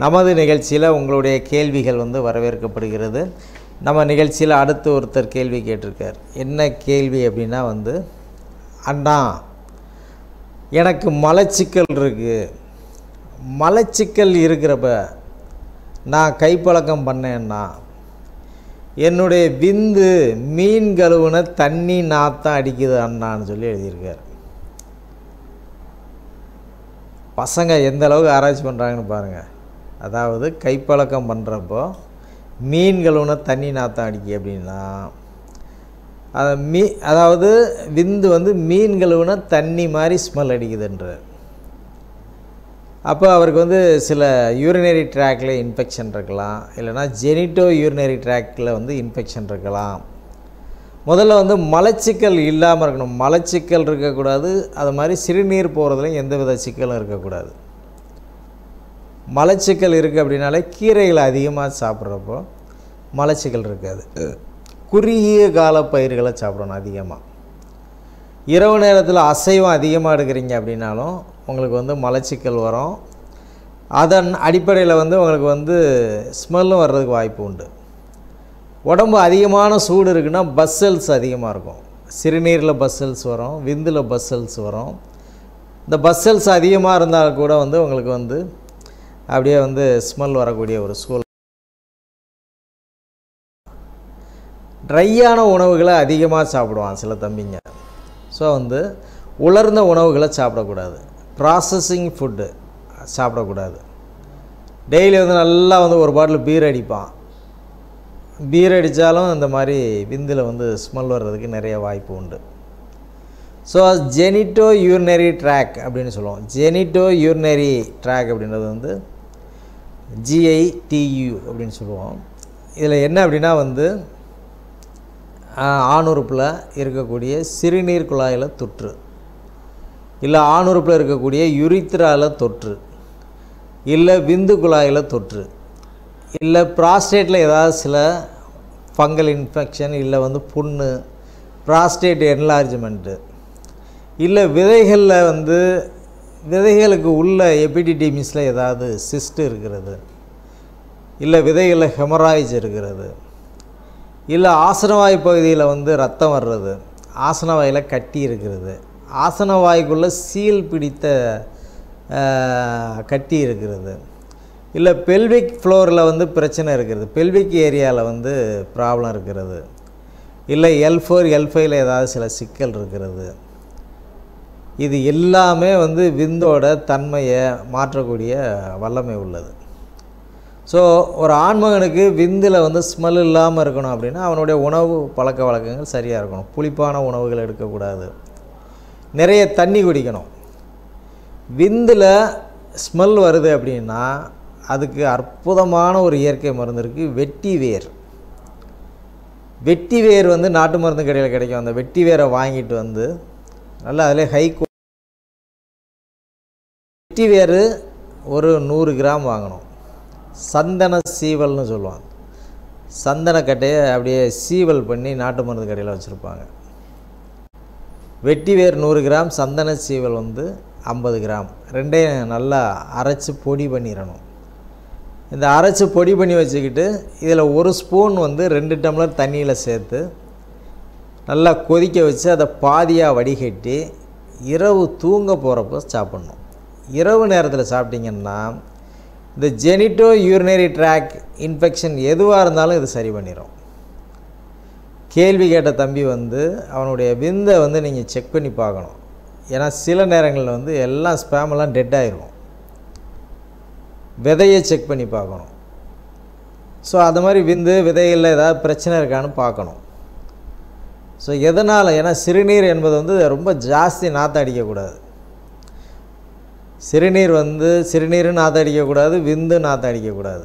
நமது நிகழ்ச்சியில் உங்களுடைய கேள்விகள் வந்து வரவேற்கப்படுகிறது நம்ம நிகழ்ச்சியில் அடுத்து ஒருத்தர் கேள்வி கேட்டிருக்கார் என்ன கேள்வி அப்படின்னா வந்து அண்ணா எனக்கு மலச்சிக்கல் இருக்குது மலச்சிக்கல் இருக்கிறப்ப நான் கைப்பழக்கம் பண்ணேன்னா என்னுடைய விந்து மீன் கழுவுன தண்ணி நாத்தம் அடிக்குது அண்ணான்னு சொல்லி எழுதியிருக்கார் பசங்க எந்த அளவுக்கு ஆராய்ச்சி பண்ணுறாங்கன்னு பாருங்கள் அதாவது கைப்பழக்கம் பண்ணுறப்போ மீன் கழுவுன தண்ணி நாத்தம் அடிக்கு அப்படின்னா அது மீ அதாவது விந்து வந்து மீன் கழுவுன தண்ணி மாதிரி ஸ்மெல் அடிக்குதுன்ற அப்போ அவருக்கு வந்து சில யூரினரி ட்ராக்கில் இன்ஃபெக்ஷன் இருக்கலாம் இல்லைனா ஜெனிட்டோ யூரினரி ட்ராக்கில் வந்து இன்ஃபெக்ஷன் இருக்கலாம் முதல்ல வந்து மலச்சிக்கல் இல்லாமல் இருக்கணும் மலச்சிக்கல் இருக்கக்கூடாது அது மாதிரி சிறுநீர் போகிறதுலையும் எந்த வித சிக்கலும் இருக்கக்கூடாது மலச்சிக்கல் இருக்குது அப்படின்னாலே கீரைகளை அதிகமாக சாப்பிட்றப்போ மலச்சிக்கல் இருக்காது குறுகிய கால பயிர்களை சாப்பிடணும் அதிகமாக இரவு நேரத்தில் அசைவம் அதிகமாக எடுக்கிறீங்க அப்படின்னாலும் உங்களுக்கு வந்து மலச்சிக்கல் வரும் அதன் அடிப்படையில் வந்து உங்களுக்கு வந்து ஸ்மெல்லும் வர்றதுக்கு வாய்ப்பு உண்டு உடம்பு அதிகமான சூடு இருக்குன்னா பஸ்ஸல்ஸ் அதிகமாக இருக்கும் சிறுநீரில் பஸ்ஸல்ஸ் வரும் விந்தில் பஸ்ஸல்ஸ் வரும் இந்த பஸ்ஸல்ஸ் அதிகமாக இருந்தால் கூட வந்து உங்களுக்கு வந்து அப்படியே வந்து ஸ்மெல் வரக்கூடிய ஒரு சூழல் ட்ரையான உணவுகளை அதிகமாக சாப்பிடுவான் சில தம்பிங்க ஸோ வந்து உலர்ந்த உணவுகளை சாப்பிடக்கூடாது ப்ராசஸிங் ஃபுட்டு சாப்பிடக்கூடாது டெய்லி வந்து நல்லா வந்து ஒரு பாட்டில் பீர் அடிப்பான் பீர் அடித்தாலும் இந்த மாதிரி விந்தில் வந்து ஸ்மெல் வர்றதுக்கு நிறைய வாய்ப்பு உண்டு ஸோ ஜெனிட்டோ யூரினரி ட்ராக் அப்படின்னு சொல்லுவோம் ஜெனிட்டோ யூரினரி ட்ராக் அப்படின்றது வந்து ஜிஐடியு அப்படின்னு சொல்லுவோம் இதில் என்ன அப்படின்னா வந்து ஆணுறுப்பில் இருக்கக்கூடிய சிறுநீர் குழாயில் தொற்று இல்லை ஆணுறுப்பில் இருக்கக்கூடிய யுரித்ராவில் தொற்று இல்லை விந்து குழாயில் தொற்று இல்லை ப்ராஸ்டேட்டில் ஏதாவது சில ஃபங்கல் இன்ஃபெக்ஷன் இல்லை வந்து புண்ணு ப்ராஸ்டேட் என்லார்ஜ்மெண்ட்டு இல்லை விதைகளில் வந்து விதைகளுக்கு உள்ள எபிடிடிமிஸில் ஏதாவது சிஸ்ட் இருக்கிறது இல்லை விதைகளில் ஹெமராய்ஸ் இருக்கிறது இல்லை ஆசனவாய் பகுதியில் வந்து ரத்தம் வர்றது ஆசனவாயில் கட்டி இருக்கிறது ஆசனவாய்க்குள்ளே சீல் பிடித்த கட்டி இருக்கிறது இல்லை பெல்விக் ஃப்ளோரில் வந்து பிரச்சனை இருக்கிறது பெல்விக் ஏரியாவில் வந்து ப்ராப்ளம் இருக்கிறது இல்லை எல் ஃபோர் எல் ஃபைவ்ல ஏதாவது சில சிக்கல் இருக்கிறது இது எல்லாமே வந்து விந்தோட தன்மையை மாற்றக்கூடிய வல்லமை உள்ளது ஸோ ஒரு ஆண்மகனுக்கு விந்தில் வந்து ஸ்மெல் இல்லாமல் இருக்கணும் அப்படின்னா அவனுடைய உணவு பழக்க வழக்கங்கள் சரியாக இருக்கணும் புளிப்பான உணவுகள் எடுக்கக்கூடாது நிறைய தண்ணி குடிக்கணும் விந்தில் ஸ்மெல் வருது அப்படின்னா அதுக்கு அற்புதமான ஒரு இயற்கை மருந்து இருக்குது வெட்டி வேர் வெட்டி வேர் வந்து நாட்டு மருந்து கடையில் கிடைக்கும் அந்த வெட்டி வேரை வாங்கிட்டு வந்து நல்லா அதிலே ஹை வெட்டி வேர் ஒரு நூறு கிராம் வாங்கணும் சந்தன சீவல்னு சொல்லுவாங்க சந்தனக்கட்டையை அப்படியே சீவல் பண்ணி நாட்டு மருந்து கடையில் வச்சுருப்பாங்க வெட்டி வேர் நூறு கிராம் சந்தன சீவல் வந்து ஐம்பது கிராம் ரெண்டையும் நல்லா அரைச்சி பொடி பண்ணிடணும் இந்த அரைச்சி பொடி பண்ணி வச்சுக்கிட்டு இதில் ஒரு ஸ்பூன் வந்து ரெண்டு டம்ளர் தண்ணியில் சேர்த்து நல்லா கொதிக்க வச்சு அதை பாதியாக வடிகட்டி இரவு தூங்க போகிறப்போ சாப்பிட்ணும் இரவு நேரத்தில் சாப்பிட்டிங்கன்னா இந்த ஜெனிட்டோ யூரினரி ட்ராக் இன்ஃபெக்ஷன் எதுவாக இருந்தாலும் இது சரி பண்ணிடும் கேள்வி கேட்ட தம்பி வந்து அவனுடைய விந்தை வந்து நீங்கள் செக் பண்ணி பார்க்கணும் ஏன்னா சில நேரங்களில் வந்து எல்லாம் ஸ்பேமெல்லாம் டெட் ஆகிருக்கும் விதையை செக் பண்ணி பார்க்கணும் ஸோ அது மாதிரி விந்து விதைகளில் ஏதாவது பிரச்சனை இருக்கான்னு பார்க்கணும் ஸோ எதனால் ஏன்னா சிறுநீர் என்பது வந்து ரொம்ப ஜாஸ்தி நாற்றம் அடிக்கக்கூடாது சிறுநீர் வந்து சிறுநீரும் நாற்றம் அடிக்கக்கூடாது விந்து நாற்றம் அடிக்கக்கூடாது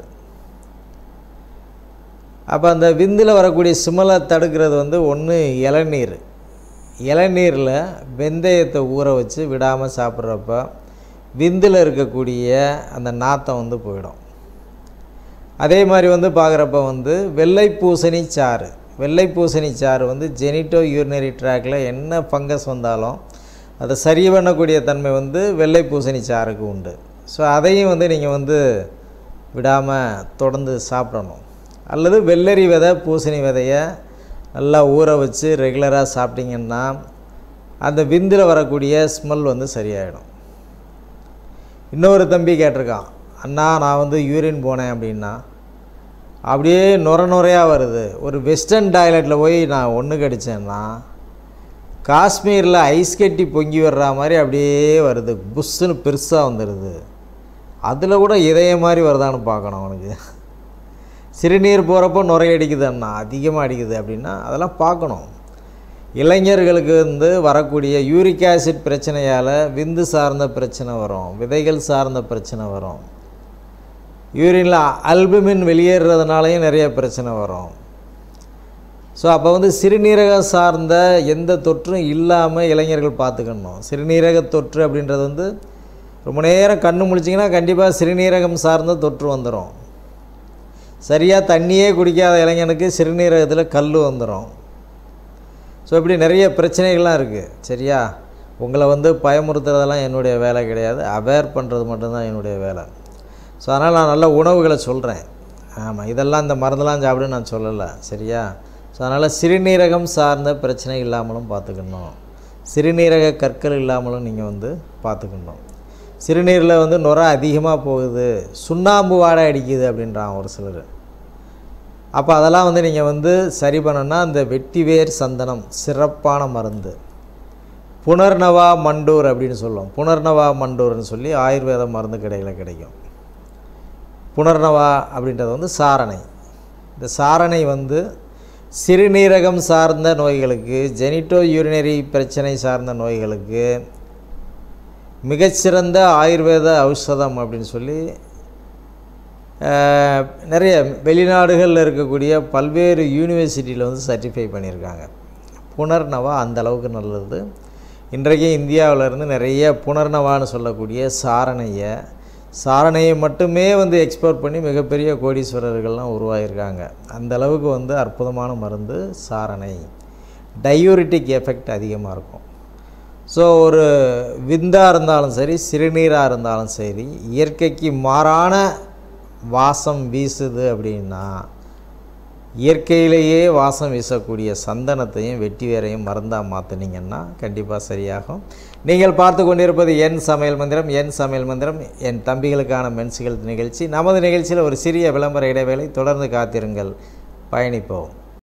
அப்போ அந்த விந்தில் வரக்கூடிய சிமலை தடுக்கிறது வந்து ஒன்று இளநீர் இளநீரில் வெந்தயத்தை ஊற வச்சு விடாமல் சாப்பிட்றப்ப விந்தில் இருக்கக்கூடிய அந்த நாற்றம் வந்து போயிடும் அதே மாதிரி வந்து பார்க்குறப்ப வந்து வெள்ளை பூசணி சாறு வெள்ளை பூசணி சாறு வந்து ஜெனிட்டோ யூரினரி ட்ராக்கில் என்ன ஃபங்கஸ் வந்தாலும் அதை சரி பண்ணக்கூடிய தன்மை வந்து வெள்ளை பூசணி சாருக்கு உண்டு ஸோ அதையும் வந்து நீங்கள் வந்து விடாமல் தொடர்ந்து சாப்பிடணும் அல்லது வெள்ளரி விதை பூசணி விதையை நல்லா ஊற வச்சு ரெகுலராக சாப்பிட்டிங்கன்னா அந்த விந்தில் வரக்கூடிய ஸ்மெல் வந்து சரியாயிடும் இன்னொரு தம்பி கேட்டிருக்கான் அண்ணா நான் வந்து யூரின் போனேன் அப்படின்னா அப்படியே நுர நுரையாக வருது ஒரு வெஸ்டர்ன் டாய்லெட்டில் போய் நான் ஒன்று கடித்தேன்னா காஷ்மீரில் ஐஸ் கட்டி பொங்கி வர்ற மாதிரி அப்படியே வருது புஷ்ஷுன்னு பெருசாக வந்துடுது அதில் கூட இதய மாதிரி வருதான்னு பார்க்கணும் அவனுக்கு சிறுநீர் போகிறப்போ நுரை அடிக்குது அண்ணா அதிகமாக அடிக்குது அப்படின்னா அதெல்லாம் பார்க்கணும் இளைஞர்களுக்கு வந்து வரக்கூடிய யூரிக் ஆசிட் பிரச்சனையால் விந்து சார்ந்த பிரச்சனை வரும் விதைகள் சார்ந்த பிரச்சனை வரும் யூரினில் அல்புமின் வெளியேறதுனாலையும் நிறைய பிரச்சனை வரும் ஸோ அப்போ வந்து சிறுநீரகம் சார்ந்த எந்த தொற்றும் இல்லாமல் இளைஞர்கள் பார்த்துக்கணும் சிறுநீரக தொற்று அப்படின்றது வந்து ரொம்ப நேரம் கண்ணு முழிச்சிங்கன்னா கண்டிப்பாக சிறுநீரகம் சார்ந்த தொற்று வந்துடும் சரியாக தண்ணியே குடிக்காத இளைஞனுக்கு சிறுநீரகத்தில் கல் வந்துடும் ஸோ இப்படி நிறைய பிரச்சனைகள்லாம் இருக்குது சரியா உங்களை வந்து பயமுறுத்துறதெல்லாம் என்னுடைய வேலை கிடையாது அவேர் பண்ணுறது மட்டும்தான் என்னுடைய வேலை ஸோ அதனால் நான் நல்ல உணவுகளை சொல்கிறேன் ஆமாம் இதெல்லாம் இந்த மருந்தெல்லாம் சாப்பிடு நான் சொல்லலை சரியா ஸோ அதனால் சிறுநீரகம் சார்ந்த பிரச்சனை இல்லாமலும் பார்த்துக்கணும் சிறுநீரக கற்கள் இல்லாமலும் நீங்கள் வந்து பார்த்துக்கணும் சிறுநீரில் வந்து நுர அதிகமாக போகுது சுண்ணாம்பு வாடை அடிக்குது அப்படின்றான் ஒரு சிலர் அப்போ அதெல்லாம் வந்து நீங்கள் வந்து சரி பண்ணணும்னா அந்த வெட்டிவேர் சந்தனம் சிறப்பான மருந்து புனர்னவா மண்டூர் அப்படின்னு சொல்லுவோம் புனர்னவா மண்டூர்னு சொல்லி ஆயுர்வேத மருந்து கடையில் கிடைக்கும் புனர்னவா அப்படின்றது வந்து சாரணை இந்த சாரணை வந்து சிறுநீரகம் சார்ந்த நோய்களுக்கு ஜெனிட்டோ யூரினரி பிரச்சனை சார்ந்த நோய்களுக்கு மிகச்சிறந்த ஆயுர்வேத ஔஷதம் அப்படின்னு சொல்லி அஹ், நிறைய வெளிநாடுகளில் இருக்கக்கூடிய பல்வேறு யூனிவர்சிட்டியில் வந்து சர்டிஃபை பண்ணியிருக்காங்க புனர்னவா அந்த அளவுக்கு நல்லது இன்றைக்கு இந்தியாவுல இருந்து நிறைய புனர்னவான்னு சொல்லக்கூடிய சாரணையை சாரணையை மட்டுமே வந்து எக்ஸ்போர்ட் பண்ணி மிகப்பெரிய கோடீஸ்வரர்கள்லாம் உருவாகியிருக்காங்க அந்த அளவுக்கு வந்து அற்புதமான மருந்து சாரணை டயூரிட்டிக் எஃபெக்ட் அதிகமாக இருக்கும் ஸோ ஒரு விந்தாக இருந்தாலும் சரி சிறுநீராக இருந்தாலும் சரி இயற்கைக்கு மாறான வாசம் வீசுது அப்படின்னா இயற்கையிலேயே வாசம் வீசக்கூடிய சந்தனத்தையும் வெட்டி வேரையும் மருந்தாக மாற்றினீங்கன்னா கண்டிப்பாக சரியாகும் நீங்கள் பார்த்து கொண்டிருப்பது என் சமையல் மந்திரம் என் சமையல் மந்திரம் என் தம்பிகளுக்கான மென்ஸ் ஹெல்த் நிகழ்ச்சி நமது நிகழ்ச்சியில் ஒரு சிறிய விளம்பர இடைவேளை தொடர்ந்து காத்திருங்கள் பயணிப்போம்